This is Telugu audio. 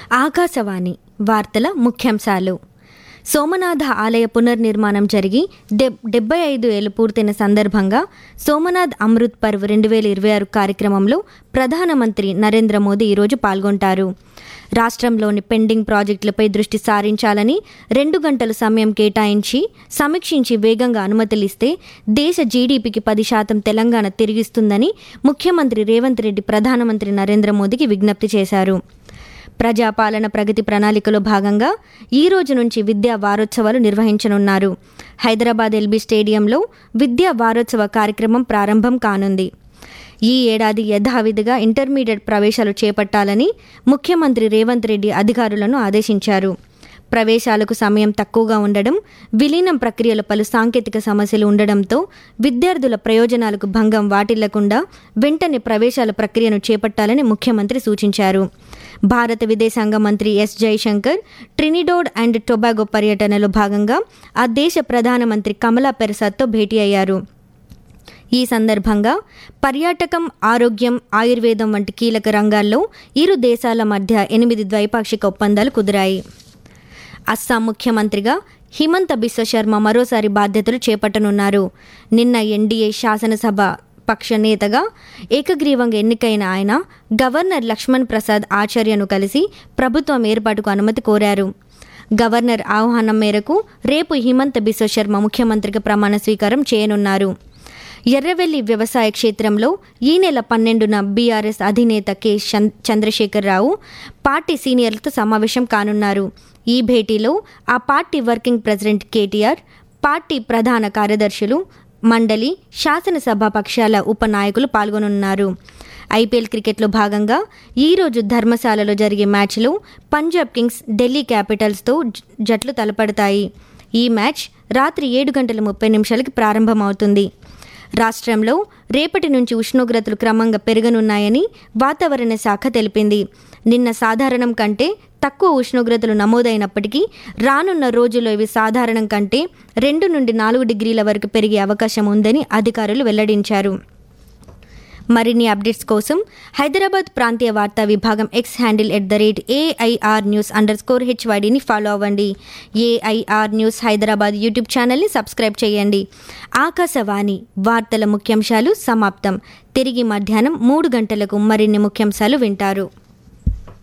ఆకాశవాణి వార్తల ముఖ్యాంశాలు సోమనాథ ఆలయ పునర్నిర్మాణం జరిగి డెబ్ డెబ్బై ఐదు ఏళ్లు పూర్తయిన సందర్భంగా సోమనాథ్ అమృత్ పర్వ్ రెండు వేల ఇరవై ఆరు కార్యక్రమంలో ప్రధానమంత్రి నరేంద్ర మోదీ ఈరోజు పాల్గొంటారు రాష్ట్రంలోని పెండింగ్ ప్రాజెక్టులపై దృష్టి సారించాలని రెండు గంటల సమయం కేటాయించి సమీక్షించి వేగంగా అనుమతులిస్తే దేశ జీడీపీకి పది శాతం తెలంగాణ తిరిగిస్తుందని ముఖ్యమంత్రి రేవంత్ రెడ్డి ప్రధానమంత్రి నరేంద్ర మోదీకి విజ్ఞప్తి చేశారు ప్రజాపాలన ప్రగతి ప్రణాళికలో భాగంగా ఈ రోజు నుంచి విద్యా వారోత్సవాలు నిర్వహించనున్నారు హైదరాబాద్ ఎల్బీ స్టేడియంలో విద్యా వారోత్సవ కార్యక్రమం ప్రారంభం కానుంది ఈ ఏడాది యథావిధిగా ఇంటర్మీడియట్ ప్రవేశాలు చేపట్టాలని ముఖ్యమంత్రి రేవంత్ రెడ్డి అధికారులను ఆదేశించారు ప్రవేశాలకు సమయం తక్కువగా ఉండడం విలీనం ప్రక్రియలో పలు సాంకేతిక సమస్యలు ఉండడంతో విద్యార్థుల ప్రయోజనాలకు భంగం వాటిల్లకుండా వెంటనే ప్రవేశాల ప్రక్రియను చేపట్టాలని ముఖ్యమంత్రి సూచించారు భారత విదేశాంగ మంత్రి S Jaishankar Trinidad and Tobago పర్యటనలో భాగంగా ఆ దేశ ప్రధానమంత్రి కమలా పెరసాద్తో భేటీ అయ్యారు ఈ సందర్భంగా పర్యాటకం ఆరోగ్యం ఆయుర్వేదం వంటి కీలక రంగాల్లో ఇరు దేశాల మధ్య ఎనిమిది ద్వైపాక్షిక ఒప్పందాలు కుదిరాయి అస్సాం ముఖ్యమంత్రిగా హిమంత బిశ్వ శర్మ మరోసారి బాధ్యతలు చేపట్టనున్నారు నిన్న ఎన్డీఏ శాసనసభ పక్ష నేతగా ఏకగ్రీవంగా ఎన్నికైన ఆయన గవర్నర్ లక్ష్మణ్ ప్రసాద్ ఆచార్యను కలిసి ప్రభుత్వం ఏర్పాటుకు అనుమతి కోరారు గవర్నర్ ఆహ్వానం మేరకు రేపు హిమంత బిశ్వ శర్మ ముఖ్యమంత్రిగా ప్రమాణ స్వీకారం చేయనున్నారు ఎర్రవెల్లి వ్యవసాయ క్షేత్రంలో ఈ నెల పన్నెండున బీఆర్ఎస్ అధినేత కె చంద్రశేఖరరావు పార్టీ సీనియర్లతో సమావేశం కానున్నారు ఈ భేటీలో ఆ party working president KTR party ప్రధాన కార్యదర్శులు మండలి శాసనసభ పక్షాల ఉపనాయకులు పాల్గొనున్నారు ఐపీఎల్ క్రికెట్లో భాగంగా ఈరోజు ధర్మశాలలో జరిగే మ్యాచ్లో పంజాబ్ కింగ్స్ ఢిల్లీ క్యాపిటల్స్తో జట్లు తలపడతాయి ఈ మ్యాచ్ రాత్రి ఏడు గంటల ముప్పై నిమిషాలకి ప్రారంభమవుతుంది రాష్ట్రంలో రేపటి నుంచి ఉష్ణోగ్రతలు క్రమంగా పెరగనున్నాయని వాతావరణ శాఖ తెలిపింది నిన్న సాధారణం కంటే తక్కువ ఉష్ణోగ్రతలు నమోదైనప్పటికీ రానున్న రోజుల్లో ఇవి సాధారణం కంటే రెండు నుండి నాలుగు డిగ్రీల వరకు పెరిగే అవకాశం ఉందని అధికారులు వెల్లడించారు మరిన్ని అప్డేట్స్ కోసం హైదరాబాద్ ప్రాంతీయ వార్తా విభాగం X handle at the rate AIR news underscore స్కోర్ హెచ్వైడిని ఫాలో అవ్వండి ఏఐఆర్ న్యూస్ హైదరాబాద్ యూట్యూబ్ ఛానల్ని సబ్స్క్రైబ్ చేయండి ఆకాశవాణి వార్తల ముఖ్యాంశాలు సమాప్తం తిరిగి మధ్యాహ్నం మూడు గంటలకు మరిన్ని ముఖ్యాంశాలు వింటారు